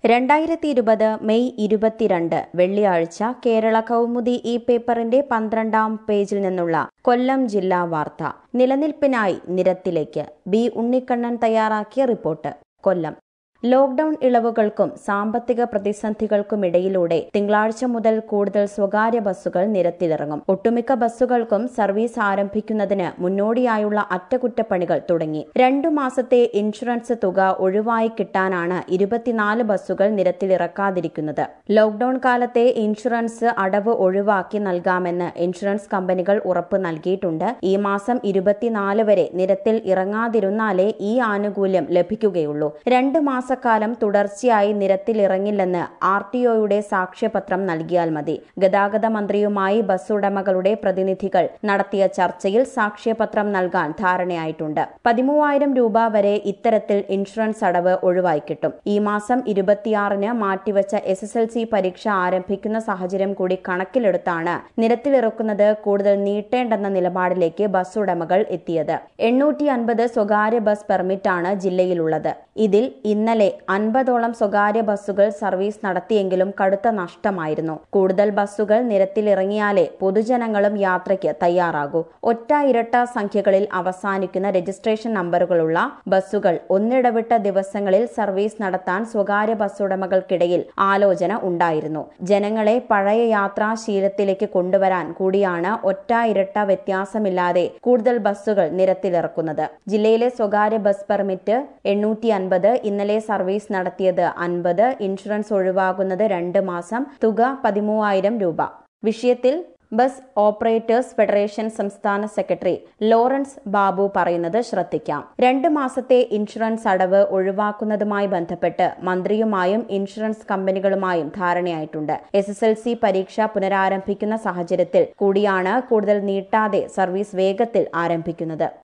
രണ്ടായിരത്തി ഇരുപത് മെയ് ഇരുപത്തിരണ്ട് വെള്ളിയാഴ്ച കേരള കൗമുദി ഈ പേപ്പറിന്റെ പന്ത്രണ്ടാം പേജിൽ നിന്നുള്ള കൊല്ലം ജില്ലാ വാർത്ത നിലനിൽപ്പിനായി നിരത്തിലേക്ക് ബി ഉണ്ണിക്കണ്ണൻ തയ്യാറാക്കിയ റിപ്പോർട്ട് കൊല്ലം ലോക്ഡൌൺ ഇളവുകൾക്കും സാമ്പത്തിക പ്രതിസന്ധികൾക്കുമിടയിലൂടെ തിങ്കളാഴ്ച മുതൽ കൂടുതൽ സ്വകാര്യ ബസ്സുകൾ നിരത്തിലിറങ്ങും ഒട്ടുമിക്ക ബസ്സുകൾക്കും സർവീസ് ആരംഭിക്കുന്നതിന് മുന്നോടിയായുള്ള അറ്റകുറ്റപ്പണികൾ തുടങ്ങി രണ്ടു മാസത്തെ ഇൻഷുറൻസ് തുക ഒഴിവായി കിട്ടാനാണ് ഇരുപത്തിനാല് ബസ്സുകൾ നിരത്തിലിറക്കാതിരിക്കുന്നത് ലോക്ഡൌൺ കാലത്തെ ഇൻഷുറൻസ് അടവ് ഒഴിവാക്കി നൽകാമെന്ന് ഇൻഷുറൻസ് കമ്പനികൾ ഉറപ്പ് നൽകിയിട്ടുണ്ട് ഈ മാസം ഇരുപത്തിനാല് വരെ നിരത്തിൽ ഇറങ്ങാതിരുന്നാലേ ഈ ആനുകൂല്യം ലഭിക്കുകയുള്ളൂ രണ്ട് മാസക്കാലം തുടർച്ചയായി നിരത്തിലിറങ്ങില്ലെന്ന് ആർ ടി ഒയുടെ സാക്ഷ്യപത്രം നൽകിയാൽ മതി ഗതാഗത മന്ത്രിയുമായി ബസ് ഉടമകളുടെ പ്രതിനിധികൾ നടത്തിയ ചർച്ചയിൽ സാക്ഷ്യപത്രം നൽകാൻ ധാരണയായിട്ടുണ്ട് പതിമൂവായിരം രൂപ വരെ ഇത്തരത്തിൽ ഇൻഷുറൻസ് അടവ് ഒഴിവായി കിട്ടും ഈ മാസം ഇരുപത്തിയാറിന് മാറ്റിവച്ച എസ് എസ് എൽ സി പരീക്ഷ ആരംഭിക്കുന്ന സാഹചര്യം കൂടി കണക്കിലെടുത്താണ് നിരത്തിലിറക്കുന്നത് കൂടുതൽ നീട്ടേണ്ടെന്ന നിലപാടിലേക്ക് ബസ് ഉടമകൾ എത്തിയത് എണ്ണൂറ്റി അൻപത് സ്വകാര്യ ബസ് പെർമിറ്റാണ് ജില്ലയിലുള്ളത് ഇതിൽ ഇന്നലെ അൻപതോളം സ്വകാര്യ ബസ്സുകൾ സർവീസ് നടത്തിയെങ്കിലും കടുത്ത നഷ്ടമായിരുന്നു കൂടുതൽ ബസ്സുകൾ നിരത്തിലിറങ്ങിയാലേ പൊതുജനങ്ങളും യാത്രയ്ക്ക് തയ്യാറാകൂ ഒറ്റ ഇരട്ട സംഖ്യകളിൽ അവസാനിക്കുന്ന രജിസ്ട്രേഷൻ നമ്പറുകളുള്ള ബസ്സുകൾ ഒന്നിടവിട്ട ദിവസങ്ങളിൽ സർവീസ് നടത്താൻ സ്വകാര്യ ബസ് ഉടമകൾക്കിടയിൽ ആലോചന ഉണ്ടായിരുന്നു ജനങ്ങളെ പഴയ യാത്രാശീലത്തിലേക്ക് കൊണ്ടുവരാൻ കൂടിയാണ് ഒറ്റ ഇരട്ട വ്യത്യാസമില്ലാതെ കൂടുതൽ ബസ്സുകൾ നിരത്തിലിറക്കുന്നത് ജില്ലയിലെ സ്വകാര്യ ബസ് പെർമിറ്റ് എണ്ണൂറ്റി അൻപത് ഇന്നലെ സർവീസ് നടത്തിയത് അൻപത് ഇൻഷുറൻസ് ഒഴിവാകുന്നത് രണ്ട് മാസം തുക പതിമൂവായിരം രൂപ വിഷയത്തിൽ ബസ് ഓപ്പറേറ്റേഴ്സ് ഫെഡറേഷൻ സംസ്ഥാന സെക്രട്ടറി ലോറൻസ് ബാബു പറയുന്നത് ശ്രദ്ധിക്കാം രണ്ട് മാസത്തെ ഇൻഷുറൻസ് അടവ് ഒഴിവാക്കുന്നതുമായി ബന്ധപ്പെട്ട് മന്ത്രിയുമായും ഇൻഷുറൻസ് കമ്പനികളുമായും ധാരണയായിട്ടുണ്ട് എസ് എസ് എൽ സി പരീക്ഷ പുനരാരംഭിക്കുന്ന സാഹചര്യത്തിൽ കൂടിയാണ് കൂടുതൽ നീട്ടാതെ സർവീസ് വേഗത്തിൽ ആരംഭിക്കുന്നത്